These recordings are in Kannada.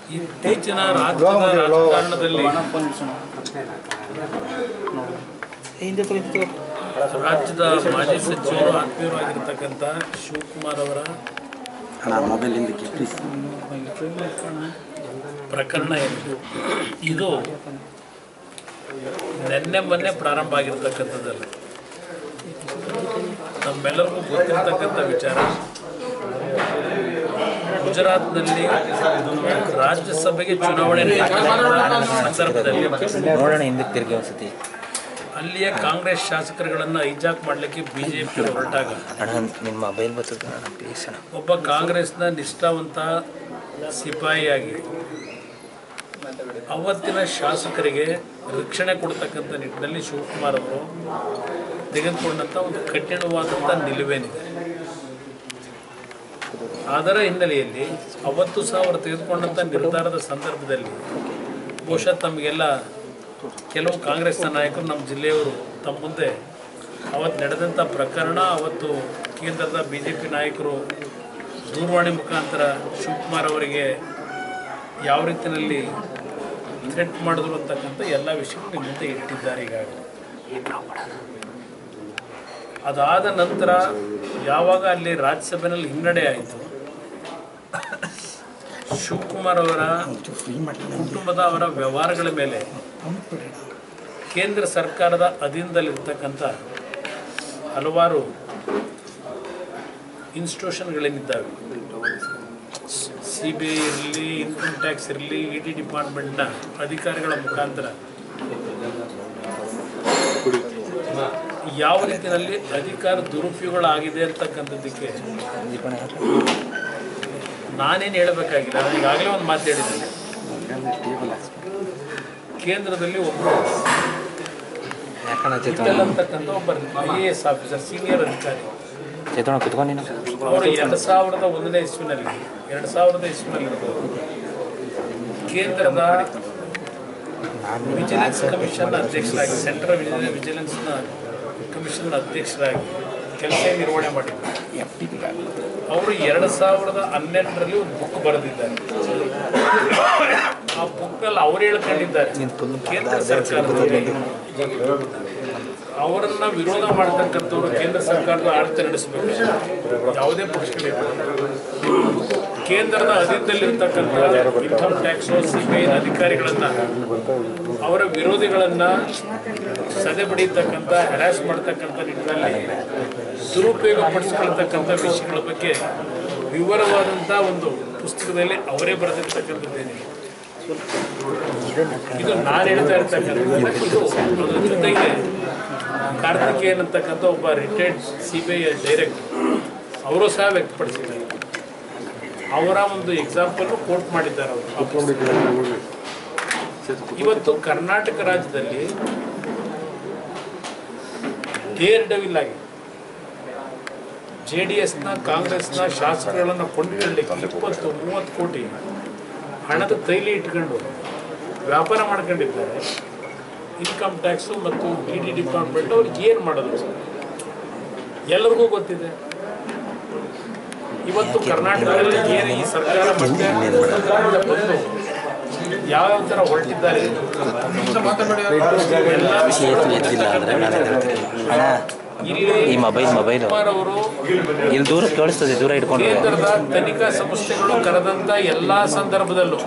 ಇತ್ತೀಚಿನ ರಾಜ್ಯದ ರಾಜಕಾರಣದಲ್ಲಿ ರಾಜ್ಯದ ಮಾಜಿ ಸಚಿವರು ಆತ್ಮೀಯರಾಗಿರ್ತಕ್ಕಂಥ ಶಿವಕುಮಾರ್ ಅವರ ಪ್ರಕರಣ ಏನಿದೆ ಇದು ನಿನ್ನೆ ಮೊನ್ನೆ ಪ್ರಾರಂಭ ಆಗಿರ್ತಕ್ಕಂಥದ್ದಲ್ಲ ನಮ್ಮೆಲ್ಲರಿಗೂ ಗೊತ್ತಿರತಕ್ಕಂಥ ವಿಚಾರ ಗುಜರಾತ್ನಲ್ಲಿ ರಾಜ್ಯಸಭೆಗೆ ಚುನಾವಣೆ ನಡೆಯುತ್ತಿದ್ದ ಸಂದರ್ಭದಲ್ಲಿ ನೋಡೋಣ ಹಿಂದಕ್ಕೆ ತಿರುಗಿ ಒಂದ್ಸತಿ ಅಲ್ಲಿಯ ಕಾಂಗ್ರೆಸ್ ಶಾಸಕರುಗಳನ್ನು ಹೈಜಾಕ್ ಮಾಡಲಿಕ್ಕೆ ಬಿಜೆಪಿ ಹೊರಟಾಗ ಅಣ್ಣ ನಿಮ್ಮ ಮೊಬೈಲ್ ಬರ್ತದೆ ಅಣ್ಣ ಪ್ಲೀಸ್ ಅಣ್ಣ ಒಬ್ಬ ಕಾಂಗ್ರೆಸ್ನ ನಿಷ್ಠಾವಂತ ಸಿಪಾಯಿಯಾಗಿ ಅವತ್ತಿನ ಶಾಸಕರಿಗೆ ರಕ್ಷಣೆ ಕೊಡ್ತಕ್ಕಂಥ ನಿಟ್ಟಿನಲ್ಲಿ ಶಿವಕುಮಾರ್ ಅವರು ತೆಗೆದುಕೊಂಡಂಥ ಒಂದು ಕಠಿಣವಾದಂಥ ನಿಲುವೇನಿದೆ ಅದರ ಹಿನ್ನೆಲೆಯಲ್ಲಿ ಅವತ್ತು ಸಹ ಅವರು ತೆಗೆದುಕೊಂಡಂಥ ನಿರ್ಧಾರದ ಸಂದರ್ಭದಲ್ಲಿ ಬಹುಶಃ ತಮಗೆಲ್ಲ ಕೆಲವು ಕಾಂಗ್ರೆಸ್ನ ನಾಯಕರು ನಮ್ಮ ಜಿಲ್ಲೆಯವರು ತಮ್ಮ ಮುಂದೆ ಅವತ್ತು ನಡೆದಂಥ ಪ್ರಕರಣ ಅವತ್ತು ಕೇಂದ್ರದ ಬಿ ಜೆ ಪಿ ನಾಯಕರು ದೂರವಾಣಿ ಮುಖಾಂತರ ಶಿವಕುಮಾರ್ ಅವರಿಗೆ ಯಾವ ರೀತಿಯಲ್ಲಿ ಥ್ರೆಟ್ ಮಾಡಿದ್ರು ಅಂತಕ್ಕಂಥ ಎಲ್ಲ ವಿಷಯಗಳು ನಿಮ್ಮ ಮುಂದೆ ಇಟ್ಟಿದ್ದಾರೆ ಈಗಾಗಲೇ ಅದಾದ ನಂತರ ಯಾವಾಗ ಅಲ್ಲಿ ರಾಜ್ಯಸಭೆಯಲ್ಲಿ ಹಿನ್ನಡೆ ಆಯಿತು ಶಿವಕುಮಾರ್ ಅವರ ಕುಟುಂಬದ ಅವರ ವ್ಯವಹಾರಗಳ ಮೇಲೆ ಕೇಂದ್ರ ಸರ್ಕಾರದ ಅಧೀನದಲ್ಲಿರ್ತಕ್ಕಂಥ ಹಲವಾರು ಇನ್ಸ್ಟಿಟ್ಯೂಷನ್ಗಳೇನಿದ್ದಾವೆ ಸಿ ಬಿ ಐ ಇರಲಿ ಇನ್ಕಮ್ ಟ್ಯಾಕ್ಸ್ ಇರಲಿ ಇ ಡಿ ಡಿಪಾರ್ಟ್ಮೆಂಟ್ನ ಅಧಿಕಾರಿಗಳ ಮುಖಾಂತರ ಯಾವ ರೀತಿಯಲ್ಲಿ ಅಧಿಕಾರ ದುರುಪಯೋಗಗಳಾಗಿದೆ ಅಂತಕ್ಕಂಥದ್ದಕ್ಕೆ ನಾನೇನು ಹೇಳಬೇಕಾಗಿಲ್ಲ ನಾನು ಈಗಾಗಲೇ ಒಂದು ಮಾತು ಹೇಳಿದ್ದೇನೆ ಕೇಂದ್ರದಲ್ಲಿ ಒಬ್ಬರು ಯಾಕಣ್ಣ ಚೇತನ ವಿಠಲ್ ಅಂತಕ್ಕಂಥ ಒಬ್ಬ I A S officer senior ಅಧಿಕಾರಿ ಚೇತನ ಕುತ್ಕೊಂಡು ನೀನು ಅವರು ಎರಡು ಸಾವಿರದ ಒಂದನೇ ಇಸ್ವಿನಲ್ಲಿ ಎರಡು ಸಾವಿರದ ಇಸ್ವಿನಲ್ಲಿ ಕೇಂದ್ರದ ವಿಜಿಲೆನ್ಸ್ ಕಮಿಷನ್ ಅಧ್ಯಕ್ಷರಾಗಿ ಸೆಂಟ್ರಲ್ ವಿಜಿಲೆನ್ಸ್ನ ಕಮಿಷನ್ ಅಧ್ಯಕ್ಷರಾಗಿ ಕೆಲಸ ನಿರ್ವಹಣೆ ಮಾಡಿದ್ದಾರೆ ಅವರು ಎರಡು ಸಾವಿರದ ಹನ್ನೆರಡರಲ್ಲಿ ಒಂದು ಬುಕ್ ಬರೆದಿದ್ದಾರೆ ಆ ಬುಕ್ಕಲ್ಲಿ ಅವ್ರು ಹೇಳ್ಕೊಂಡಿದ್ದಾರೆ ಕೇಂದ್ರ ಸರ್ಕಾರದಲ್ಲಿ ಅವರನ್ನ ವಿರೋಧ ಮಾಡತಕ್ಕಂಥವ್ರು ಕೇಂದ್ರ ಸರ್ಕಾರದ ಆಡಳಿತ ನಡೆಸಬೇಕು ಯಾವುದೇ ಪಕ್ಷಗಳಿರಲಿ ಕೇಂದ್ರದ ಅಧೀನದಲ್ಲಿರ್ತಕ್ಕಂಥ ಇನ್ಕಮ್ ಟ್ಯಾಕ್ಸ್ ಸಿ ಬಿ ಐನ ಅಧಿಕಾರಿಗಳನ್ನ ಅವರ ವಿರೋಧಿಗಳನ್ನ ಸದೆ ಬಡಿಯತಕ್ಕಂಥ ಹ್ಯಾರಾಸ್ ಮಾಡ್ತಕ್ಕಂಥ ನಿಟ್ಟಿನಲ್ಲಿ ದುರುಪಯೋಗ ಪಡಿಸ್ಕೊಳ್ತಕ್ಕಂಥ ವಿಷಯಗಳ ಬಗ್ಗೆ ವಿವರವಾದಂಥ ಒಂದು ಪುಸ್ತಕದಲ್ಲಿ ಅವರೇ ಬರೆದಿರ್ತಕ್ಕಂಥದ್ದೇನಿದೆ ಇದು ನಾನು ಹೇಳ್ತಾ ಇರ್ತಕ್ಕಂಥದ್ದು ಇದು ಅದ್ರ ಜೊತೆಗೆ ಕಾರ್ತಿಕೇಯನ್ ಅಂತಕ್ಕಂಥ ಒಬ್ಬ retired C B I director ಅವರು ಸಹ ವ್ಯಕ್ತಪಡಿಸಿದ್ದಾರೆ ಅವರ ಒಂದು ಎಕ್ಸಾಂಪಲ್ ಕೋಟ್ ಮಾಡಿದ್ದಾರೆ ಅವರು ಆ ಪುಸ್ತಕದಲ್ಲಿ. ಇವತ್ತು ಕರ್ನಾಟಕ ರಾಜ್ಯದಲ್ಲಿ ಡೇರ್ ಡೆವಿಲ್ ಆಗಿ ಜೆ ಡಿ ಎಸ್ನ ಕಾಂಗ್ರೆಸ್ನ ಶಾಸಕರುಗಳನ್ನು ಕೊಂಡುಕೊಳ್ಳಲಿಕ್ಕೆ ಇಪ್ಪತ್ತು ಮೂವತ್ತು ಕೋಟಿ ಹಣದ ತೈಲಿ ಇಟ್ಕೊಂಡು ವ್ಯಾಪಾರ ಮಾಡ್ಕೊಂಡಿದ್ದಾರೆ ಇನ್ಕಮ್ ಟ್ಯಾಕ್ಸು ಮತ್ತು ಇ ಡಿ ಡಿಪಾರ್ಟ್ಮೆಂಟ್ ಅವ್ರಿಗೆ ಏನು ಮಾಡೋದು ಸರ್ ಎಲ್ಲರಿಗೂ ಗೊತ್ತಿದೆ ಇವತ್ತು ಕರ್ನಾಟಕದಲ್ಲಿ ಏನು ಈ ಸರ್ಕಾರ ಮತ್ತೆ ಬಂದು ಯಾವ್ಯಾವ ಥರ ಹೊರಟಿದ್ದಾರೆ ಎಲ್ಲ ಚೇತು ಎದ್ದಿಲ್ಲ ಅಂದ್ರೆ ನಾನು ಹೇಳ್ತೀನಿ ಅಣ್ಣ ಇಲ್ಲಿ ಈ ಮೊಬೈಲ್ ಮೊಬೈಲು ಕುಮಾರ್ ಅವರು ಇಲ್ಲಿ ದೂರ ಕೇಳಿಸ್ತದೆ ದೂರ ಇಟ್ಕೊಂಡು ಕೇಂದ್ರದ ತನಿಖಾ ಸಂಸ್ಥೆಗಳು ಕರೆದಂತ ಎಲ್ಲಾ ಸಂದರ್ಭದಲ್ಲೂ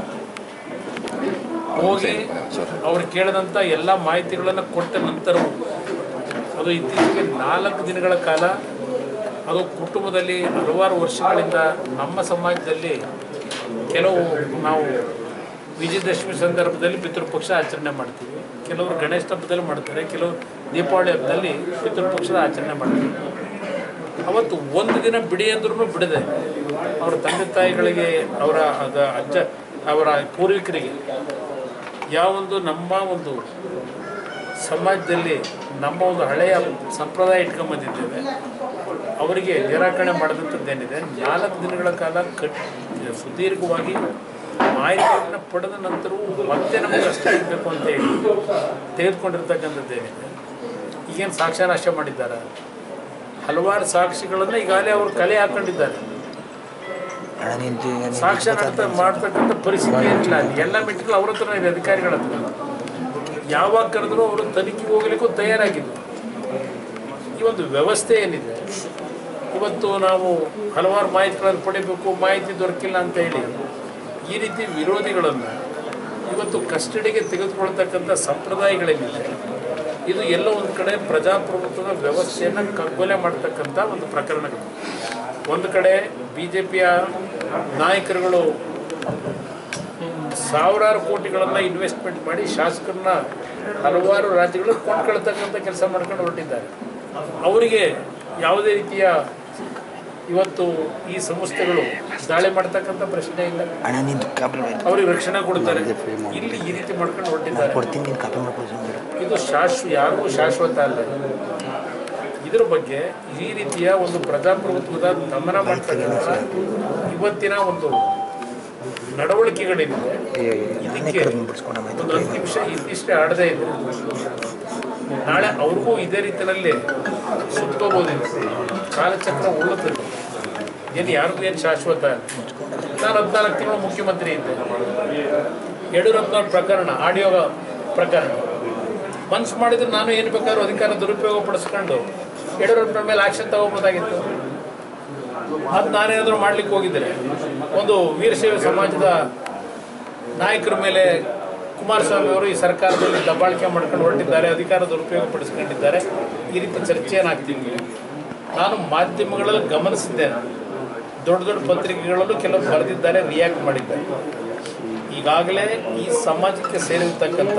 ಹೋಗಿ ಅವ್ರು ಕೇಳಿದಂಥ ಎಲ್ಲ ಮಾಹಿತಿಗಳನ್ನು ಕೊಟ್ಟ ನಂತರವೂ ಅದು ಇತ್ತೀಚೆಗೆ ನಾಲ್ಕು ದಿನಗಳ ಕಾಲ ಅದು ಕುಟುಂಬದಲ್ಲಿ ಹಲವಾರು ವರ್ಷಗಳಿಂದ ನಮ್ಮ ಸಮಾಜದಲ್ಲಿ ಕೆಲವು ನಾವು ವಿಜಯದಶಮಿ ಸಂದರ್ಭದಲ್ಲಿ ಪಿತೃಪಕ್ಷ ಆಚರಣೆ ಮಾಡ್ತೀವಿ ಕೆಲವರು ಗಣೇಶ ಹಬ್ಬದಲ್ಲಿ ಮಾಡ್ತಾರೆ ಕೆಲವರು ದೀಪಾವಳಿ ಹಬ್ಬದಲ್ಲಿ ಪಿತೃಪಕ್ಷದ ಆಚರಣೆ ಮಾಡ್ತೀವಿ ಅವತ್ತು ಒಂದು ದಿನ ಬಿಡಿ ಅಂದ್ರೂ ಬಿಡದೆ ಅವರ ತಂದೆ ತಾಯಿಗಳಿಗೆ ಅವರ ಅದ ಅಜ್ಜ ಅವರ ಪೂರ್ವಿಕರಿಗೆ ಯಾವೊಂದು ನಮ್ಮ ಒಂದು ಸಮಾಜದಲ್ಲಿ ನಮ್ಮ ಒಂದು ಹಳೆಯ ಸಂಪ್ರದಾಯ ಇಟ್ಕೊಂಬಂದಿದ್ದೇವೆ ಅವರಿಗೆ ನಿರಾಕರಣೆ ಮಾಡಿದಂಥದ್ದೇನಿದೆ ನಾಲ್ಕು ದಿನಗಳ ಕಾಲ ಕಟ್ ಸುದೀರ್ಘವಾಗಿ ಮಾಹಿತಿಯನ್ನು ಪಡೆದ ನಂತರವೂ ಮತ್ತೆ ನಮಗೆ ಅಷ್ಟೇ ಇರಬೇಕು ಅಂತ ಹೇಳಿ ತೆಗೆದುಕೊಂಡಿರ್ತಕ್ಕಂಥದ್ದೇನಿದೆ ಈಗೇನು ಸಾಕ್ಷ್ಯನಾಶ ಮಾಡಿದ್ದಾರೆ ಹಲವಾರು ಸಾಕ್ಷಿಗಳನ್ನು ಈಗಾಗಲೇ ಅವರು ಕಲೆ ಹಾಕೊಂಡಿದ್ದಾರೆ ಅಣ್ಣ ನೀನು ಸಾಕ್ಷಾತ್ ಮಾಡ್ತಕ್ಕಂಥ ಪರಿಸ್ಥಿತಿ ಏನಿಲ್ಲ ಅಲ್ಲಿ ಎಲ್ಲ ಮೆಟ್ಟಿಲು ಅವ್ರ ಹತ್ರ ಇದೆ ಅಧಿಕಾರಿಗಳ ಹತ್ರ ಯಾವಾಗ ಕರೆದ್ರು ಅವರು ತನಿಖೆಗೆ ಹೋಗ್ಲಿಕ್ಕೂ ತಯಾರಾಗಿದ್ರು ಈ ಒಂದು ವ್ಯವಸ್ಥೆ ಏನಿದೆ ಇವತ್ತು ನಾವು ಹಲವಾರು ಮಾಹಿತಿಗಳನ್ನು ಪಡಿಬೇಕು ಮಾಹಿತಿ ದೊರಕಿಲ್ಲ ಅಂತ ಹೇಳಿ ಈ ರೀತಿ ವಿರೋಧಿಗಳನ್ನು ಇವತ್ತು ಕಸ್ಟಡಿಗೆ ತೆಗೆದುಕೊಳ್ತಕ್ಕಂಥ ಸಂಪ್ರದಾಯಗಳೇನಿದೆ ಇದು ಎಲ್ಲ ಒಂದು ಕಡೆ ಪ್ರಜಾಪ್ರಭುತ್ವದ ವ್ಯವಸ್ಥೆಯನ್ನು ಕಗ್ಗೊಲೆ ಮಾಡ್ತಕ್ಕಂಥ ಒಂದು ಪ್ರಕರಣಗಳು ಒಂದು ಕಡೆ ಬಿ ಜೆ ಪಿಯ ನಾಯಕರುಗಳು ಸಾವಿರಾರು ಕೋಟಿಗಳನ್ನು ಇನ್ವೆಸ್ಟ್ಮೆಂಟ್ ಮಾಡಿ ಶಾಸಕರನ್ನ ಹಲವಾರು ರಾಜ್ಯಗಳು ಕೊಂಡ್ಕೊಳ್ತಕ್ಕಂಥ ಕೆಲಸ ಮಾಡ್ಕೊಂಡು ಹೊರಟಿದ್ದಾರೆ ಅವರಿಗೆ ಯಾವುದೇ ರೀತಿಯ ಇವತ್ತು ಈ ಸಂಸ್ಥೆಗಳು ದಾಳಿ ಮಾಡ್ತಕ್ಕಂಥ ಪ್ರಶ್ನೆ ಇಲ್ಲ ಅಣ್ಣ ನೀನು ಕಾಪಿ ಅವ್ರಿಗೆ ರಕ್ಷಣೆ ಕೊಡ್ತಾರೆ ಇಲ್ಲಿ ಈ ರೀತಿ ಮಾಡ್ಕೊಂಡು ಹೊರಟಿದ್ದಾರೆ ಕೊಡ್ತೀನಿ ನೀನು ಕಾಪಿ ಮಾಡ್ಕೊಂಡು ಇದು ಶಾಶ್ವ ಯಾರಿಗೂ ಶಾಶ್ವತ ಅಲ್ಲ ಇದ್ರ ಬಗ್ಗೆ ಈ ರೀತಿಯ ಒಂದು ಪ್ರಜಾಪ್ರಭುತ್ವದ ದಮನ ಮಾಡ್ತಕ್ಕಂಥ ಇವತ್ತಿನ ಒಂದು ನಡವಳಿಕೆಗಳೇನಿದೆ ಇದಕ್ಕೆ ಒಂದು ಹತ್ತು ನಿಮಿಷ ಇದಿಷ್ಟೇ ಆಡದೇ ಇದೆ ನಾಳೆ ಅವ್ರಿಗೂ ಇದೇ ರೀತಿಯಲ್ಲಿ ಸುತ್ತೋಬೋದಿದೆ ಕಾಲಚಕ್ರ ಉಳ್ಳುತ್ತದೆ ಏನು ಯಾರಿಗೂ ಏನು ಶಾಶ್ವತ ನಾನು ಹದಿನಾಲ್ಕು ತಿಂಗಳು ಮುಖ್ಯಮಂತ್ರಿ ಇದ್ದೆ ಯಡಿಯೂರಪ್ಪನವ್ರ ಪ್ರಕರಣ ಆಡಿಯೋ ಪ್ರಕರಣ ಮನ್ಸು ಮಾಡಿದ್ರೆ ನಾನು ಏನು ಬೇಕಾದ್ರೂ ಅಧಿಕಾರ ದುರುಪಯೋಗ ಪಡಿಸ್ಕೊಂಡು ಯಡಿಯೂರಪ್ಪನ ಮೇಲೆ ಆಕ್ಷನ್ ತಗೋಬೋದಾಗಿತ್ತು ಅದು ನಾನೇನಾದರೂ ಮಾಡ್ಲಿಕ್ಕೆ ಹೋಗಿದ್ದರೆ ಒಂದು ವೀರಶೈವ ಸಮಾಜದ ನಾಯಕರ ಮೇಲೆ ಕುಮಾರಸ್ವಾಮಿ ಅವರು ಈ ಸರ್ಕಾರದಲ್ಲಿ ದಬ್ಬಾಳಿಕೆ ಮಾಡ್ಕೊಂಡು ಹೊರಟಿದ್ದಾರೆ ಅಧಿಕಾರ ದುರುಪಯೋಗ ಪಡಿಸ್ಕೊಂಡಿದ್ದಾರೆ ಈ ರೀತಿ ಚರ್ಚೆ ಏನಾಗ್ತಿದ್ವಿ ನಾನು ಮಾಧ್ಯಮಗಳಲ್ಲಿ ಗಮನಿಸಿದ್ದೇನೆ ದೊಡ್ಡ ದೊಡ್ಡ ಪತ್ರಿಕೆಗಳಲ್ಲೂ ಕೆಲವು ಬರೆದಿದ್ದಾರೆ ರಿಯಾಕ್ಟ್ ಮಾಡಿದ್ದಾರೆ ಈಗಾಗಲೇ ಈ ಸಮಾಜಕ್ಕೆ ಸೇರಿರ್ತಕ್ಕಂಥ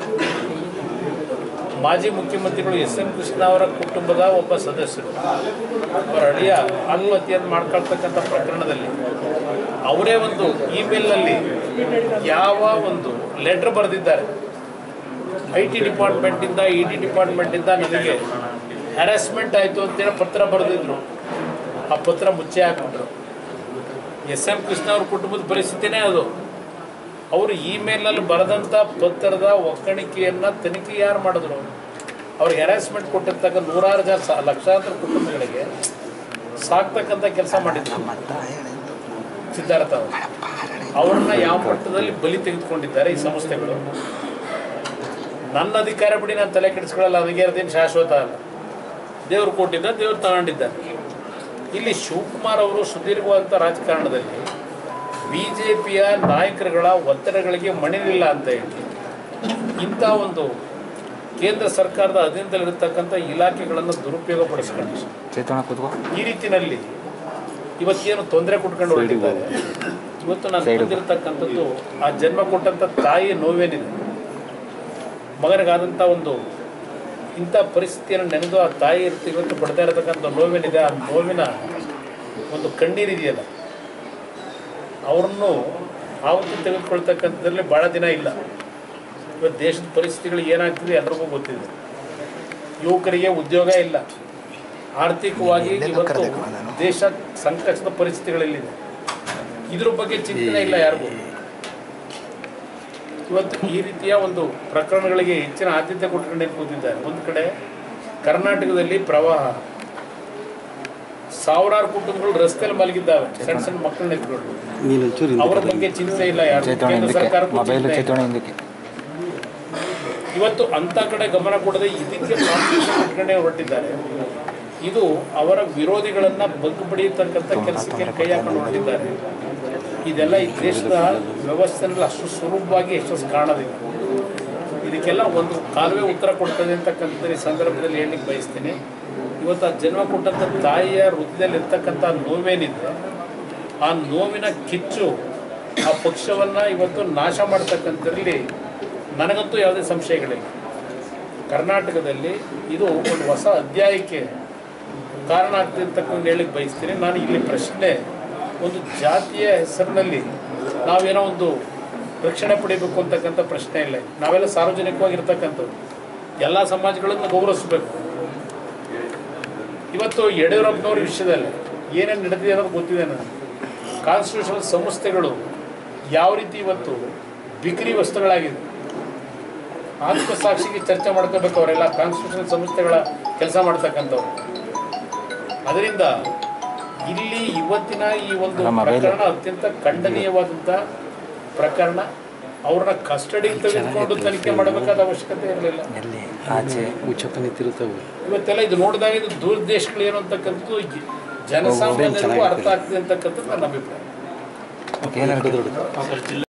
ಮಾಜಿ ಮುಖ್ಯಮಂತ್ರಿಗಳು ಎಸ್ ಎಂ ಕೃಷ್ಣ ಅವರ ಕುಟುಂಬದ ಒಬ್ಬ ಸದಸ್ಯರು ಅವರ ಅಳಿಯ ಆತ್ಮಹತ್ಯೆಯನ್ನು ಮಾಡ್ಕೊಳ್ತಕ್ಕಂಥ ಪ್ರಕರಣದಲ್ಲಿ ಅವರೇ ಒಂದು ಇಮೇಲ್ನಲ್ಲಿ ಯಾವ ಒಂದು ಲೆಟರ್ ಬರೆದಿದ್ದಾರೆ ಐ ಟಿ ಡಿಪಾರ್ಟ್ಮೆಂಟಿಂದ ಇ ಡಿ ಡಿಪಾರ್ಟ್ಮೆಂಟಿಂದ ನನಗೆ ಹ್ಯಾರಾಸ್ಮೆಂಟ್ ಆಯಿತು ಅಂತೇಳಿ ಪತ್ರ ಬರೆದಿದ್ರು ಆ ಪತ್ರ ಮುಚ್ಚೆ ಹಾಕ್ಬಿಟ್ರು ಎಸ್ ಎಂ ಕೃಷ್ಣ ಅವ್ರ ಕುಟುಂಬದ ಪರಿಸ್ಥಿತಿನೇ ಅದು ಅವರು ಇಮೇಲ್ನಲ್ಲಿ ಬರೆದಂಥ ಪತ್ರದ ಒಕ್ಕಣಿಕೆಯನ್ನು ತನಿಖೆ ಯಾರು ಮಾಡಿದ್ರು ಅವ್ರಿಗೆ ಹ್ಯಾರಾಸ್ಮೆಂಟ್ ಕೊಟ್ಟಿರ್ತಕ್ಕ ನೂರಾರು ಜನ ಸ- ಲಕ್ಷಾಂತರ ಕುಟುಂಬಗಳಿಗೆ ಸಾಕ್ತಕ್ಕಂಥ ಕೆಲಸ ಮಾಡಿದ್ರು ಸಿದ್ಧಾರ್ಥ ಅವರು ಅವ್ರನ್ನ ಯಾವ ಮಟ್ಟದಲ್ಲಿ ಬಲಿ ತೆಗೆದುಕೊಂಡಿದ್ದಾರೆ ಈ ಸಂಸ್ಥೆಗಳು ನನ್ನ ಅಧಿಕಾರ ಬಿಡಿ ನಾನು ತಲೆ ಕೆಡಿಸ್ಕೊಳ್ಳಲ್ಲ ಅದೇನು ಶಾಶ್ವತ ಅಲ್ಲ ದೇವ್ರು ಕೊಟ್ಟಿದ್ದ ದೇವ್ರು ತಗೊಂಡಿದ್ದಾರೆ ಇಲ್ಲಿ ಶಿವಕುಮಾರ್ ಅವರು ಸುದೀರ್ಘವಾದಂಥ ರಾಜಕಾರಣದಲ್ಲಿ ಬಿ ಜೆ ಪಿಯ ನಾಯಕರುಗಳ ಒತ್ತಡಗಳಿಗೆ ಮಣಿಲಿಲ್ಲ ಅಂತ ಹೇಳಿ ಇಂಥ ಒಂದು ಕೇಂದ್ರ ಸರ್ಕಾರದ ಅಧೀನದಲ್ಲಿರತಕ್ಕಂಥ ಇಲಾಖೆಗಳನ್ನು ದುರುಪಯೋಗ ಪಡಿಸ್ಕೊಂಡು ಚೇತನ ಕೂತ್ಕೋ ಈ ರೀತಿನಲ್ಲಿ ಇವತ್ತೇನು ತೊಂದರೆ ಕೊಟ್ಕೊಂಡು ಹೊರಟಿದ್ದಾರೆ ಇವತ್ತು ನಾನು ಬಂದಿರತಕ್ಕಂಥದ್ದು ಆ ಜನ್ಮ ಕೊಟ್ಟಂಥ ತಾಯಿ ನೋವೇನಿದೆ ಮಗನಿಗಾದಂಥ ಒಂದು ಇಂಥ ಪರಿಸ್ಥಿತಿಯನ್ನು ನೆನೆದು ಆ ತಾಯಿ ಇರ್ತಿ ಇವತ್ತು ಪಡ್ತಾ ಇರತಕ್ಕಂಥ ನೋವೇನಿದೆ ಆ ನೋವಿನ ಒಂದು ಕಣ್ಣೀರಿದೆಯಲ್ಲ ಅವ್ರನ್ನು ಆವತ್ತು ತೆಗೆದುಕೊಳ್ತಕ್ಕಂಥದ್ರಲ್ಲಿ ಭಾಳ ದಿನ ಇಲ್ಲ ಇವತ್ತು ದೇಶದ ಪರಿಸ್ಥಿತಿಗಳು ಏನಾಗ್ತಿದೆ ಎಲ್ರಿಗೂ ಗೊತ್ತಿದೆ ಯುವಕರಿಗೆ ಉದ್ಯೋಗ ಇಲ್ಲ ಆರ್ಥಿಕವಾಗಿ ಇವತ್ತು ದೇಶ ಸಂಕಷ್ಟದ ಪರಿಸ್ಥಿತಿಗಳಲ್ಲಿದೆ ಇದ್ರ ಬಗ್ಗೆ ಚಿಂತನೆ ಇಲ್ಲ ಯಾರಿಗೂ ಇವತ್ತು ಈ ರೀತಿಯ ಒಂದು ಪ್ರಕರಣಗಳಿಗೆ ಹೆಚ್ಚಿನ ಆದ್ಯತೆ ಕೊಟ್ಕೊಂಡು ಕೂತಿದ್ದಾರೆ ಒಂದು ಕಡೆ ಕರ್ನಾಟಕದಲ್ಲಿ ಪ್ರವಾಹ ಸಾವಿರಾರು ಕುಟುಂಬಗಳು ರಸ್ತೆಯಲ್ಲಿ ಮಲಗಿದ್ದಾವೆ ಸಣ್ಣ ಸಣ್ಣ ಮಕ್ಕಳನ್ನ ಎತ್ಕೊಂಡು ನೀನೊಂಚೂರು ಅವರ ಬಗ್ಗೆ ಚಿಂತೆ ಇಲ್ಲ ಯಾರು ಚೇತನ ಕೇಂದ್ರ ಹಿಂದಕ್ಕೆ ಸರ್ಕಾರಕ್ಕೂ ಮೊಬೈಲು ಚಿಂತೆ ಇಲ್ಲ. ಚೇತನ ಹಿಂದಕ್ಕೆ ಇವತ್ತು ಅಂಥ ಕಡೆ ಗಮನ ಕೊಡದೆ ಇದಕ್ಕೆ ಕಾನ್ಸಂಟ್ರೇಷನ್ ಇಟ್ಕೊಂಡೇ ಹೊರಟಿದ್ದಾರೆ ಇದು ಅವರ ವಿರೋಧಿಗಳನ್ನ ಬಗ್ಗು ಬಡಿಯತಕ್ಕಂಥ ಕೆಲಸಕ್ಕೆ ಕೈ ಹಾಕೊಂಡು ಹೊರಟಿದ್ದಾರೆ ಇದೆಲ್ಲ ಈ ದೇಶದ ವ್ಯವಸ್ಥೆನಲ್ಲಿ ಅಷ್ಟು ಸ್ವರೂಪವಾಗಿ ಯಶಸ್ಸು ಕಾಣೋದಿಲ್ಲ ಇದಕ್ಕೆಲ್ಲ ಒಂದು ಕಾಲುವೆ ಉತ್ತರ ಕೊಡ್ತದೆ ಅಂತಕ್ಕಂಥ ಈ ಸಂದರ್ಭದಲ್ಲಿ ಹೇಳಲಿಕ್ಕೆ ಬಯಸ್ತೀನಿ ಇವತ್ತು ಆ ಜನ್ಮ ಕೊಟ್ಟಂಥ ತಾಯಿಯ ಹೃದಯದಲ್ಲಿ ಇರ್ತಕ್ಕಂಥ ನೋವೇನಿದೆ ಆ ನೋವಿನ ಕಿಚ್ಚು ಆ ಪಕ್ಷವನ್ನು ಇವತ್ತು ನಾಶ ಮಾಡ್ತಕ್ಕಂಥದ್ರಲ್ಲಿ ನನಗಂತೂ ಯಾವುದೇ ಸಂಶಯಗಳಿಲ್ಲ ಕರ್ನಾಟಕದಲ್ಲಿ ಇದು ಒಂದು ಹೊಸ ಅಧ್ಯಾಯಕ್ಕೆ ಕಾರಣ ಆಗ್ತಿರ್ತಕ್ಕಂಥ ಹೇಳಿಕ್ಕೆ ಬಯಸ್ತೀನಿ ನಾನು ಇಲ್ಲಿ ಪ್ರಶ್ನೆ ಒಂದು ಜಾತಿಯ ಹೆಸರಿನಲ್ಲಿ ನಾವೇನೋ ಒಂದು ರಕ್ಷಣೆ ಪಡಿಬೇಕು ಅಂತಕ್ಕಂಥ ಪ್ರಶ್ನೆ ಇಲ್ಲ ನಾವೆಲ್ಲ ಸಾರ್ವಜನಿಕವಾಗಿರ್ತಕ್ಕಂಥದ್ದು ಎಲ್ಲ ಸಮಾಜಗಳನ್ನು ಗೌರವಿಸಬೇಕು ಇವತ್ತು ಯಡಿಯೂರಪ್ಪನವ್ರ ವಿಷಯದಲ್ಲಿ ಏನೇನು ನಡೆದಿದೆ ಅನ್ನೋದು ಗೊತ್ತಿದೆ ನನಗೆ ಕಾನ್ಸ್ಟಿಟ್ಯೂಷನಲ್ ಸಂಸ್ಥೆಗಳು ಯಾವ ರೀತಿ ಇವತ್ತು ಬಿಕ್ರಿ ವಸ್ತುಗಳಾಗಿದೆ ಆತ್ಮಸಾಕ್ಷಿಗೆ ಚರ್ಚೆ ಮಾಡ್ಕೋಬೇಕು ಅವರೆಲ್ಲ ಕಾನ್ಸ್ಟಿಟ್ಯೂಷನಲ್ ಸಂಸ್ಥೆಗಳ ಕೆಲಸ ಮಾಡ್ತಕ್ಕಂಥವ್ರು ಅದರಿಂದ ಇಲ್ಲಿ ಇವತ್ತಿನ ಈ ಒಂದು ನಮ್ಮ ಮೊಬೈಲ್. ಪ್ರಕರಣ ಅತ್ಯಂತ ಖಂಡನೀಯವಾದಂಥ ಪ್ರಕರಣ ಅವ್ರನ್ನ ಕಸ್ಟಡಿ ತೆಗೆದುಕೊಂಡು ತನಿಖೆ ಮಾಡಬೇಕಾದ ಅವಶ್ಯಕತೆ ಇರಲಿಲ್ಲ ಎಲ್ಲಿ ಆಚೆ ಉಚ್ಚಪ್ಪ ನಿಂತಿರುತ್ತವು ಇವತ್ತೆಲ್ಲ ಇದು ನೋಡಿದಾಗ ಇದು ದುರುದ್ದೇಶಗಳು ಏನು ಅಂತಕ್ಕಂಥದ್ದು ಈ ಜನಸಾಮಾನ್ಯರಿಗೂ ಅರ್ಥ ಆಗ್ತದೆ ಅಂತಕ್ಕಂಥದ್ದು ನನ್ನ ಅಭಿಪ್ರಾಯ ಏನಾದ್ರು